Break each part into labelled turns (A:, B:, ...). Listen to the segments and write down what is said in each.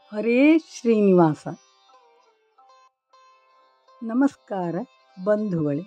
A: ಹರೇ ಶ್ರೀನಿವಾಸ ನಮಸ್ಕಾರ ಬಂಧುಗಳೇ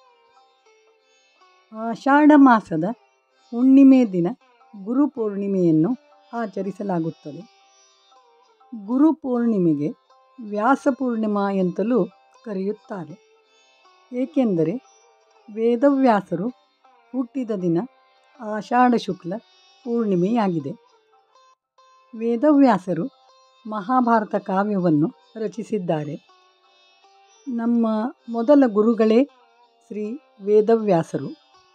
A: ಆಷಾಢ ಮಾಸದ ಹುಣ್ಣಿಮೆ ದಿನ ಗುರುಪೂರ್ಣಿಮೆಯನ್ನು ಆಚರಿಸಲಾಗುತ್ತದೆ ಗುರುಪೂರ್ಣಿಮೆಗೆ ವ್ಯಾಸಪೂರ್ಣಿಮಾ ಎಂತಲೂ ಕರೆಯುತ್ತಾರೆ ಏಕೆಂದರೆ ವೇದವ್ಯಾಸರು ಹುಟ್ಟಿದ ದಿನ ಆಷಾಢ ಶುಕ್ಲ ಪೂರ್ಣಿಮೆಯಾಗಿದೆ ವೇದವ್ಯಾಸರು ಮಹಾಭಾರತ ಕಾವ್ಯವನ್ನು ರಚಿಸಿದ್ದಾರೆ ನಮ್ಮ ಮೊದಲ ಗುರುಗಳೇ ಶ್ರೀ ವೇದವ್ಯಾಸರು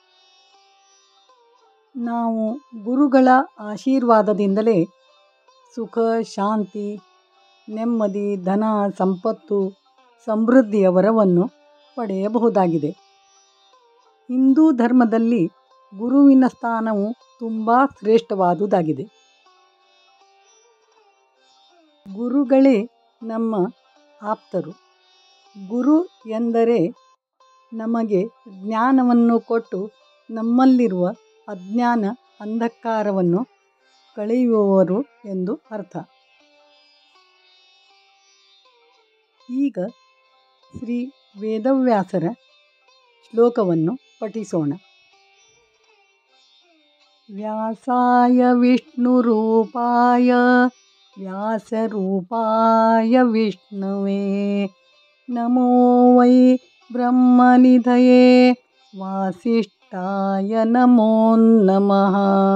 A: ನಾವು ಗುರುಗಳ ಆಶೀರ್ವಾದದಿಂದಲೇ ಸುಖ ಶಾಂತಿ ನೆಮ್ಮದಿ ಧನ ಸಂಪತ್ತು ಸಮೃದ್ಧಿಯ ವರವನ್ನು ಪಡೆಯಬಹುದಾಗಿದೆ ಹಿಂದೂ ಧರ್ಮದಲ್ಲಿ ಗುರುವಿನ ಸ್ಥಾನವು ತುಂಬ ಶ್ರೇಷ್ಠವಾದುದಾಗಿದೆ ಗುರುಗಳೇ ನಮ್ಮ ಆಪ್ತರು ಗುರು ಎಂದರೆ ನಮಗೆ ಜ್ಞಾನವನ್ನು ಕೊಟ್ಟು ನಮ್ಮಲ್ಲಿರುವ ಅಜ್ಞಾನ ಅಂಧಕಾರವನ್ನು ಕಳೆಯುವವರು ಎಂದು ಅರ್ಥ ಈಗ ಶ್ರೀ ವೇದವ್ಯಾಸರ ಶ್ಲೋಕವನ್ನು ಪಠಿಸೋಣ ವ್ಯಾಸಾಯ ವಿಷ್ಣುರೂಪಾಯ ವ್ಯಾಸರೂಪಾಯ ವಿಷ್ಣುವೇ ನಮೋ ವೈ ಬ್ರಹ್ಮನಿಧಯೇ ವಾಸಿಷ್ಠಾಯ ನಮೋ ನಮಃ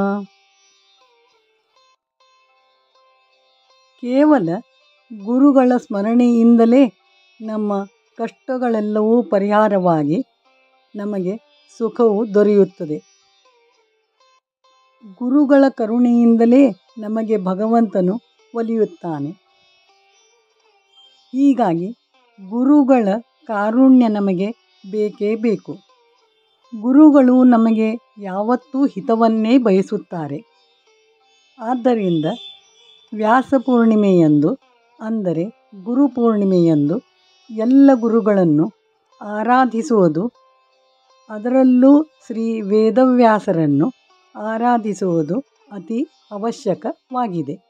A: ಕೇವಲ ಗುರುಗಳ ಸ್ಮರಣೆಯಿಂದಲೇ ನಮ್ಮ ಕಷ್ಟಗಳೆಲ್ಲವೂ ಪರಿಹಾರವಾಗಿ ನಮಗೆ ಸುಖವು ದೊರೆಯುತ್ತದೆ ಗುರುಗಳ ಕರುಣೆಯಿಂದಲೇ ನಮಗೆ ಭಗವಂತನು ಒಲಿಯುತ್ತಾನೆ ಹೀಗಾಗಿ ಗುರುಗಳ ಕಾರುಣ್ಯ ನಮಗೆ ಬೇಕೇ ಬೇಕು ಗುರುಗಳು ನಮಗೆ ಯಾವತ್ತೂ ಹಿತವನ್ನೇ ಬಯಸುತ್ತಾರೆ ಆದ್ದರಿಂದ ವ್ಯಾಸಪೂರ್ಣಿಮೆಯಂದು ಅಂದರೆ ಗುರುಪೂರ್ಣಿಮೆಯಂದು ಎಲ್ಲ ಗುರುಗಳನ್ನು ಆರಾಧಿಸುವುದು ಅದರಲ್ಲೂ ಶ್ರೀ ವೇದವ್ಯಾಸರನ್ನು ಆರಾಧಿಸುವುದು ಅತಿ ಅವಶ್ಯಕವಾಗಿದೆ